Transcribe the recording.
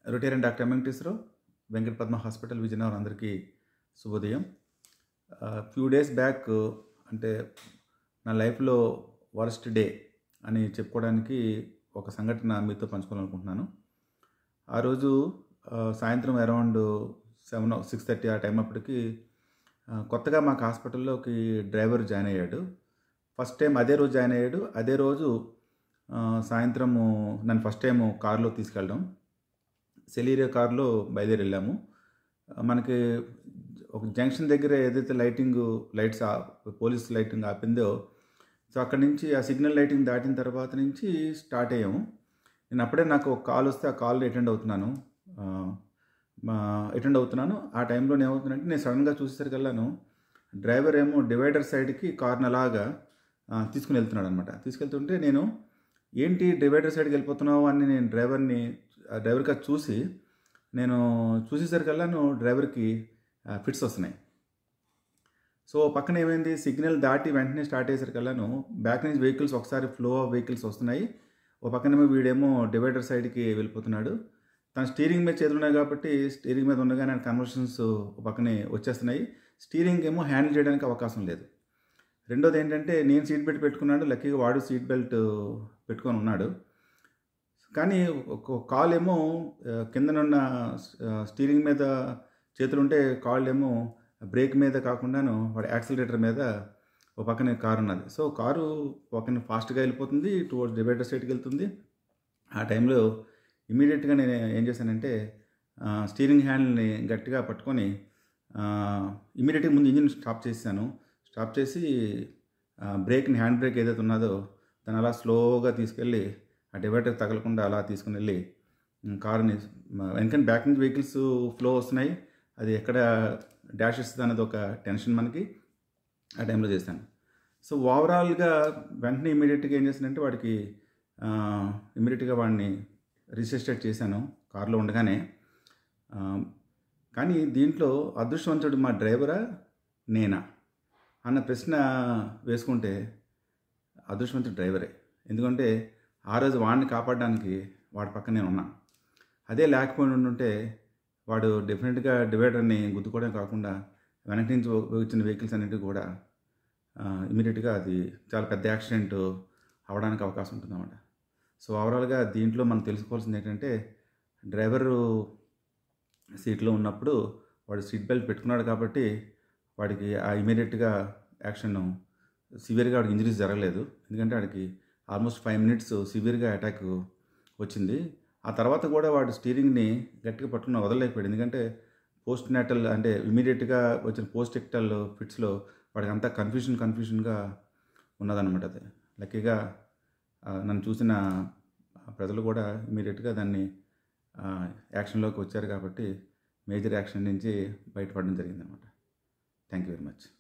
Rotarian doctor Venkateswararao Venkata Padma hospital Vizianagaram అందరికీ శుభోదయం few days back అంటే నా లైఫ్లో వరస్ట్ డే అని చెప్పుకోవడానికి ఒక సంఘటన మీతో పంచుకోవాలనుకుంటున్నాను ఆ రోజు ఆ, సాయంత్రం అరౌండ్ సెవెన్ సిక్స్ థర్టీ ఆ టైం అప్పటికి ఆ, కొత్తగా మాకు హాస్పిటల్లోకి డ్రైవర్ జాయిన్ అయ్యాడు ఫస్ట్ టైం అదే రోజు జాయిన్ అయ్యాడు అదే రోజు ఆ, సాయంత్రము నన్ను ఫస్ట్ టైం కారులో తీసుకెళ్ళడం సెలీరియా కారులో బయలుదేరి వెళ్ళాము ఆ, మనకి ఒక జంక్షన్ దగ్గర ఏదైతే లైటింగ్ లైట్స్ ఆ- పోలీస్ లైటింగ్ ఆపిందో సో అక్కడి నుంచి ఆ సిగ్నల్ లైటింగ్ దాటిన తర్వాత నుంచి స్టార్ట్ అయ్యాము నేను అప్పుడే నాకు ఒక కాల్ వస్తే ఆ కాల్ అటెండ్ అవుతున్నాను ఆ, మా అటెండ్ అవుతున్నాను ఆ టైంలో ఏమవుతుందంటే నేను సడన్గా చూసేసరికల్లాను డ్రైవర్ ఏమో డివైడర్ సైడ్కి కార్ని అలాగా ఆ, తీసుకుని వెళ్తున్నాడు అనమాట తీసుకెళ్తుంటే నేను ఏంటి డివైడర్ సైడ్కి వెళ్ళిపోతున్నావు అని నేను డ్రైవర్ని ఆ డ్రైవర్కి అది చూసి నేను చూసేసరికల్లాను డ్రైవర్కి ఆ, ఫిట్స్ వస్తున్నాయి సో పక్కన ఏమైంది సిగ్నల్ దాటి వెంటనే స్టార్ట్ అయ్యేసరికల్లాను బ్యాక్ నుంచి వెహికల్స్ ఒకసారి ఫ్లో ఆఫ్ వెహికల్స్ వస్తున్నాయి ఓ పక్కనేమో వీడేమో డివైడర్ సైడ్కి వెళ్ళిపోతున్నాడు తన స్టీరింగ్ మీద చేతులు ఉన్నాయి కాబట్టి స్టీరింగ్ మీద ఉండగానే కన్వర్షన్స్ ఒక పక్కనే వచ్చేస్తున్నాయి స్టీరింగ్ ఏమో హ్యాండిల్ చేయడానికి అవకాశం లేదు రెండోది ఏంటంటే నేను సీట్ బెల్ట్ పెట్టుకున్నాడు లక్కీగా వాడు సీట్ బెల్ట్ పెట్టుకొని ఉన్నాడు కానీ ఒక కాల్ ఏమో ఆ, కిందనున్న ఆ, స్టీరింగ్ మీద చేతులు ఉంటే కాళ్ళు ఏమో బ్రేక్ మీద కాకుండాను వాడి యాక్సిలరేటర్ మీద ఒక పక్కన కారు ఉన్నది సో కారు పక్కన ఫాస్ట్గా వెళ్ళిపోతుంది టువర్డ్స్ డివైడర్ సైడ్కి వెళ్తుంది ఆ టైంలో ఇమీడియట్గా నేను ఏం చేశానంటే ఆ, స్టీరింగ్ హ్యాండ్ని గట్టిగా పట్టుకొని ఇమీడియట్గా ముందు ఇంజిన్ స్టాప్ చేశాను స్టాప్ చేసి ఆ, బ్రేక్ని హ్యాండ్ బ్రేక్ ఏదైతే ఉన్నదో దాన్ని అలా స్లోగా తీసుకెళ్ళి ఆ డివైడర్ తగలకుండా అలా తీసుకుని వెళ్ళి ఉమ్, కారుని మ- వెనకని బ్యాక్ నుంచి వెహికల్స్ ఫ్లో వస్తున్నాయి అది ఎక్కడ డాష్ ఇస్తుంది అన్నది ఒక టెన్షన్ మనకి ఆ టైంలో చేశాను సో ఓవరాల్గా వెంటనే ఇమీడియట్గా ఏం చేశానంటే వాడికి ఇమీడియట్గా వాడిని రిజిస్ట్రేట్ చేశాను కారులో ఉండగానే ఆ, కానీ దీంట్లో అదృష్టవంతుడు మా డ్రైవరా నేనా అన్న ప్రశ్న వేసుకుంటే అదృష్టవంతుడు డ్రైవరే ఎందుకంటే ఆ రోజు వాడిని కాపాడడానికి వాడి పక్కన నేను ఉన్నాను అదే లేకపోయి ఉంటే వాడు డెఫినెట్గా డివైడర్ని గుద్దుకోవడం కాకుండా వెనక నుంచి వచ్చిన వెహికల్స్ అన్నిటి కూడా ఇమీడియట్గా అది చాలా పెద్ద యాక్సిడెంట్ అవడానికి అవకాశం ఉంటుందన్నమాట సో ఓవరాల్గా దీంట్లో మనం తెలుసుకోవాల్సింది ఏంటంటే డ్రైవరు సీట్లో ఉన్నప్పుడు వాడు సీట్ బెల్ట్ పెట్టుకున్నాడు కాబట్టి వాడికి ఆ ఇమీడియట్గా యాక్షన్ సివియర్గా వాడికి ఇంజరీస్ జరగలేదు ఎందుకంటే వాడికి ఆల్మోస్ట్ ఫైవ్ మినిట్స్ సివియర్గా అటాక్ వచ్చింది ఆ తర్వాత కూడా వాడు స్టీరింగ్ని గట్టిగా పట్టుకున్న వదలలేకపోయాడు ఎందుకంటే పోస్ట్ నాటల్ అంటే ఇమీడియట్గా వచ్చిన పోస్ట్ ఎక్టల్ ఫిట్స్లో వాడికి అంతా కన్ఫ్యూషన్ కన్ఫ్యూషన్గా ఉన్నదన్నమాట అది లక్కీగా ఆ, నన్ను చూసిన ప్రజలు కూడా ఇమీడియట్గా దాన్ని ఆ, యాక్షన్లోకి వచ్చారు కాబట్టి మేజర్ యాక్షన్ నుంచి బయటపడడం జరిగిందనమాట థ్యాంక్ యూ వెరీ మచ్